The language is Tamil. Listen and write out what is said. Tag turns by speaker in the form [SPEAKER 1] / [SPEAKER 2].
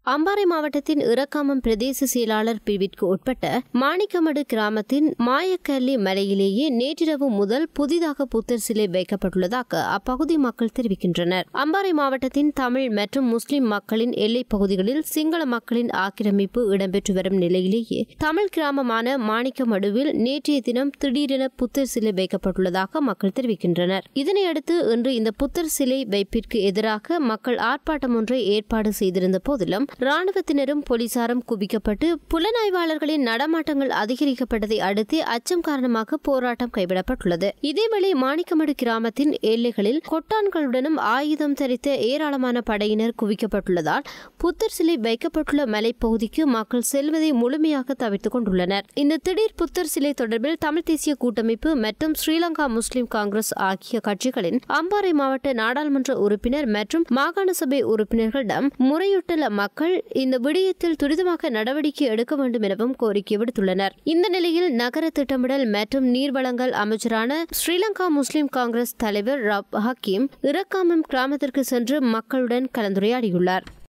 [SPEAKER 1] அம்பாறை மாவட்டத்தின் இறக்காமம் பிரதேச செயலாளர் பிரிவிற்கு உட்பட்ட மாணிக்கமடு கிராமத்தின் மாயக்கல்லி மலையிலேயே நேற்றிரவு முதல் புதிதாக புத்தர் சிலை வைக்கப்பட்டுள்ளதாக அப்பகுதி மக்கள் தெரிவிக்கின்றனர் அம்பாறை மாவட்டத்தின் தமிழ் மற்றும் முஸ்லிம் மக்களின் எல்லைப் பகுதிகளில் சிங்கள மக்களின் ஆக்கிரமிப்பு இடம்பெற்று வரும் நிலையிலேயே தமிழ் கிராமமான மாணிக்கமடுவில் நேற்றைய தினம் திடீரென புத்தர் சிலை வைக்கப்பட்டுள்ளதாக மக்கள் தெரிவிக்கின்றனர் இதனையடுத்து இன்று இந்த புத்தர் சிலை வைப்பிற்கு எதிராக மக்கள் ஆர்ப்பாட்டம் ஒன்றை ஏற்பாடு செய்திருந்த போதிலும் ராணுவத்தினரும் போலீசாரும் குவிக்கப்பட்டு புலனாய்வாளர்களின் நடமாட்டங்கள் அதிகரிக்கப்பட்டதை அடுத்து அச்சம் காரணமாக போராட்டம் கைவிடப்பட்டுள்ளது இதேவேளை மாணிக்கமடு கிராமத்தின் எல்லைகளில் கொட்டான்களுடனும் ஆயுதம் தரித்த ஏராளமான படையினர் குவிக்கப்பட்டுள்ளதால் புத்தர் சிலை வைக்கப்பட்டுள்ள மலைப்பகுதிக்கு மக்கள் செல்வதை முழுமையாக தவிர்த்துக் கொண்டுள்ளனர் இந்த திடீர் புத்தர் சிலை தொடர்பில் தமிழ் தேசிய கூட்டமைப்பு மற்றும் ஸ்ரீலங்கா முஸ்லிம் காங்கிரஸ் ஆகிய கட்சிகளின் அம்பாறை மாவட்ட நாடாளுமன்ற உறுப்பினர் மற்றும் மாகாண சபை உறுப்பினர்களிடம் முறையிட்டுள்ள மக்கள் இந்த விடயத்தில் துரிதமாக நடவடிக்கை எடுக்க வேண்டும் எனவும் கோரிக்கை விடுத்துள்ளனர் இந்த நிலையில் நகர திட்டமிடல் மற்றும் நீர்வளங்கள் அமைச்சரான ஸ்ரீலங்கா முஸ்லிம் காங்கிரஸ் தலைவர் ரப் ஹக்கீம் இறக்காமம் கிராமத்திற்கு சென்று மக்களுடன் கலந்துரையாடியுள்ளார்